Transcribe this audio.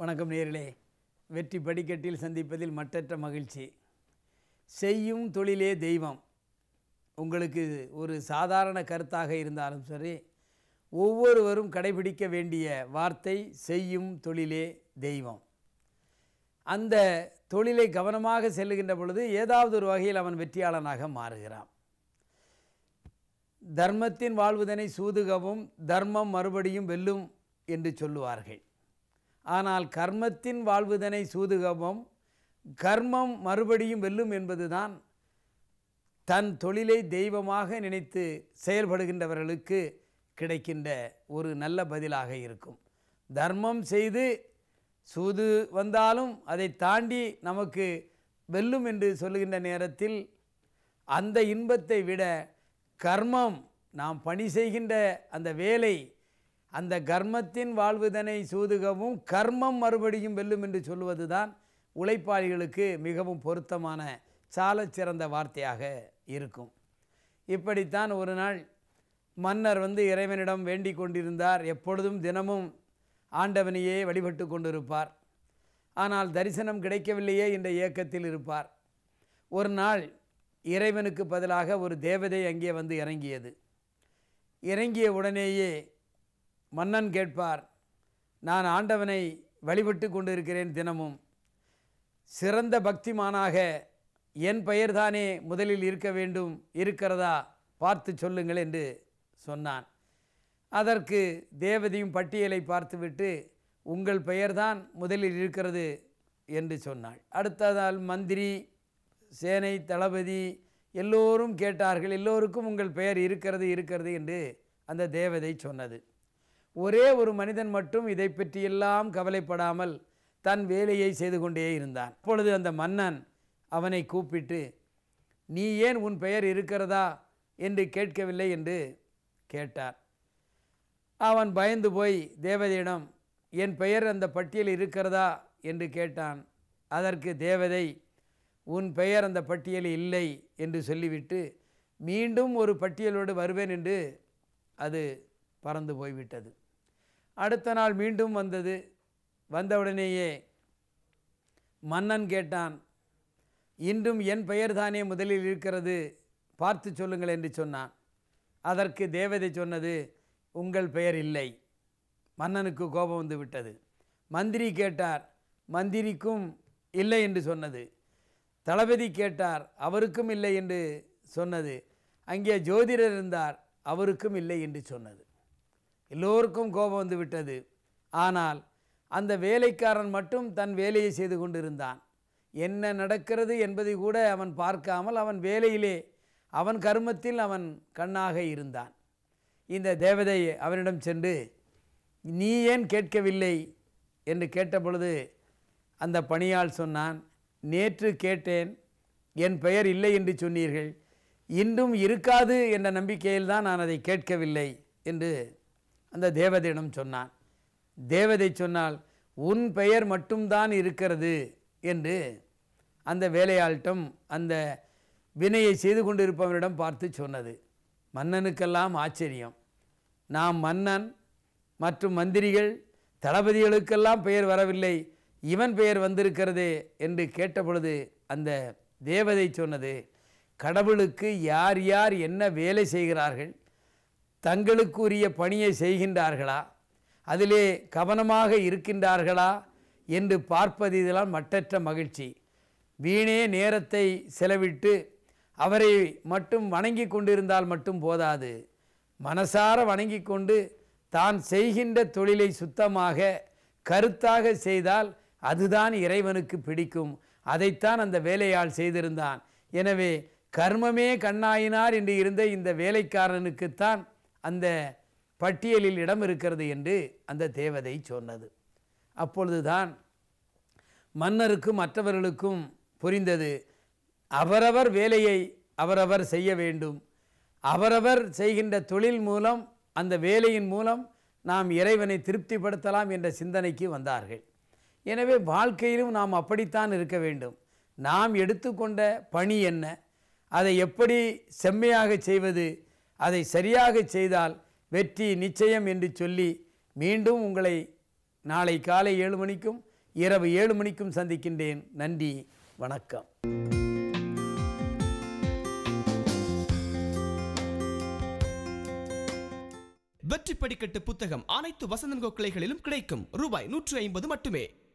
வணக்கம் நேர்களே வெற்றி படிக்கட்டில் சந்திப்பதில் மட்டற்ற மகிழ்ச்சி செய்யும் தொழிலே தெய்வம் உங்களுக்கு ஒரு சாதாரண கருத்தாக இருந்தாலும் சரி ஒவ்வொருவரும் கடைபிடிக்க வேண்டிய வார்த்தை செய்யும் தொழிலே தெய்வம் அந்த தொழிலை கவனமாக செல்லுகின்ற பொழுது ஏதாவது ஒரு வகையில் அவன் வெற்றியாளனாக மாறுகிறான் தர்மத்தின் வாழ்வுதனை சூதுகவும் தர்மம் மறுபடியும் வெல்லும் என்று சொல்லுவார்கள் ஆனால் கர்மத்தின் வாழ்வுதனை சூதுகவும் கர்மம் மறுபடியும் வெல்லும் என்பதுதான் தன் தொழிலை தெய்வமாக நினைத்து செயல்படுகின்றவர்களுக்கு கிடைக்கின்ற ஒரு நல்ல பதிலாக இருக்கும் தர்மம் செய்து சூது வந்தாலும் அதை தாண்டி நமக்கு வெல்லும் என்று சொல்லுகின்ற நேரத்தில் அந்த இன்பத்தை விட கர்மம் நாம் பணி செய்கின்ற அந்த வேலை அந்த கர்மத்தின் வாழ்வுதனை சூதுகவும் கர்மம் மறுபடியும் வெல்லும் என்று சொல்லுவதுதான் உழைப்பாளிகளுக்கு மிகவும் பொருத்தமான சாலச் சிறந்த வார்த்தையாக இருக்கும் இப்படித்தான் ஒரு நாள் மன்னர் வந்து இறைவனிடம் வேண்டிக் கொண்டிருந்தார் எப்பொழுதும் தினமும் ஆண்டவனையே வழிபட்டு கொண்டிருப்பார் ஆனால் தரிசனம் கிடைக்கவில்லையே என்ற ஏக்கத்தில் இருப்பார் ஒரு நாள் இறைவனுக்கு பதிலாக ஒரு தேவதை அங்கே வந்து இறங்கியது இறங்கிய உடனேயே மன்னன் கேட்பார் நான் ஆண்டவனை வழிபட்டு கொண்டிருக்கிறேன் தினமும் சிறந்த பக்திமானாக என் பெயர்தானே முதலில் இருக்க வேண்டும் இருக்கிறதா பார்த்து சொல்லுங்கள் என்று சொன்னான் அதற்கு தேவதையும் பட்டியலை பார்த்துவிட்டு உங்கள் பெயர்தான் முதலில் இருக்கிறது என்று சொன்னாள் அடுத்த நாள் மந்திரி சேனை தளபதி எல்லோரும் கேட்டார்கள் எல்லோருக்கும் உங்கள் பெயர் இருக்கிறது இருக்கிறது என்று அந்த தேவதை சொன்னது ஒரே ஒரு மனிதன் மட்டும் இதை பற்றியெல்லாம் கவலைப்படாமல் தன் வேலையை செய்து கொண்டே இருந்தான் அப்பொழுது அந்த மன்னன் அவனை கூப்பிட்டு நீ ஏன் உன் பெயர் இருக்கிறதா என்று கேட்கவில்லை என்று கேட்டார் அவன் பயந்து போய் தேவதையிடம் என் பெயர் அந்த பட்டியல் இருக்கிறதா என்று கேட்டான் அதற்கு தேவதை உன் பெயர் அந்த பட்டியலில் இல்லை என்று சொல்லிவிட்டு மீண்டும் ஒரு பட்டியலோடு வருவேன் என்று அது பறந்து போய்விட்டது அடுத்த நாள் மீண்டும் வந்தது வந்தவுடனேயே மன்னன் கேட்டான் இன்றும் என் பெயர் தானே முதலில் இருக்கிறது பார்த்து சொல்லுங்கள் என்று சொன்னான் அதற்கு தேவதை சொன்னது உங்கள் பெயர் இல்லை மன்னனுக்கு கோபம் வந்து விட்டது மந்திரி கேட்டார் மந்திரிக்கும் இல்லை என்று சொன்னது தளபதி கேட்டார் அவருக்கும் இல்லை என்று சொன்னது அங்கே ஜோதிடர் இருந்தார் அவருக்கும் இல்லை என்று சொன்னது எல்லோருக்கும் கோபம் வந்து விட்டது ஆனால் அந்த வேலைக்காரன் மட்டும் தன் வேலையை செய்து கொண்டிருந்தான் என்ன நடக்கிறது என்பதை கூட அவன் பார்க்காமல் அவன் வேலையிலே அவன் கர்மத்தில் அவன் கண்ணாக இருந்தான் இந்த தேவதை அவனிடம் சென்று நீ ஏன் கேட்கவில்லை என்று கேட்டபொழுது அந்த பணியாள் சொன்னான் நேற்று கேட்டேன் என் பெயர் இல்லை என்று சொன்னீர்கள் இன்றும் இருக்காது என்ற நம்பிக்கையில் தான் நான் அதை கேட்கவில்லை என்று அந்த தேவதையிடம் சொன்னான் தேவதை சொன்னால் உன் பெயர் மட்டும்தான் இருக்கிறது என்று அந்த வேலையாள்கிட்டம் அந்த வினையை செய்து கொண்டிருப்பவனிடம் பார்த்து சொன்னது மன்னனுக்கெல்லாம் ஆச்சரியம் நாம் மன்னன் மற்றும் மந்திரிகள் தளபதிகளுக்கெல்லாம் பெயர் வரவில்லை இவன் பெயர் வந்திருக்கிறதே என்று கேட்டபொழுது அந்த தேவதை சொன்னது கடவுளுக்கு யார் யார் என்ன வேலை செய்கிறார்கள் தங்களுக்குரிய பணியை செய்கின்றார்களா அதிலே கவனமாக இருக்கின்றார்களா என்று பார்ப்பது இதெல்லாம் மட்டற்ற மகிழ்ச்சி வீணே நேரத்தை செலவிட்டு அவரை மட்டும் வணங்கி கொண்டிருந்தால் மட்டும் போதாது மனசார வணங்கி கொண்டு தான் செய்கின்ற தொழிலை சுத்தமாக கருத்தாக செய்தால் அதுதான் இறைவனுக்கு பிடிக்கும் அதைத்தான் அந்த வேலையாள் செய்திருந்தான் எனவே கர்மமே கண்ணாயினார் என்று இருந்த இந்த வேலைக்காரனுக்குத்தான் அந்த பட்டியலில் இடம் இருக்கிறது என்று அந்த தேவதை சொன்னது அப்பொழுதுதான் மன்னருக்கும் மற்றவர்களுக்கும் புரிந்தது அவரவர் வேலையை அவரவர் செய்ய வேண்டும் அவரவர் செய்கின்ற தொழில் மூலம் அந்த வேலையின் மூலம் நாம் இறைவனை திருப்திப்படுத்தலாம் என்ற சிந்தனைக்கு வந்தார்கள் எனவே வாழ்க்கையிலும் நாம் அப்படித்தான் இருக்க வேண்டும் நாம் எடுத்துக்கொண்ட பணி என்ன அதை எப்படி செம்மையாக செய்வது அதை சரியாக செய்தால் வெற்றி நிச்சயம் என்று சொல்லி மீண்டும் உங்களை நாளை காலை ஏழு மணிக்கும் இரவு ஏழு மணிக்கும் சந்திக்கின்றேன் நன்றி வணக்கம் வெற்றி படிக்கட்டு புத்தகம் அனைத்து வசந்தன் கோ கிளைகளிலும் கிடைக்கும் ரூபாய் நூற்று ஐம்பது மட்டுமே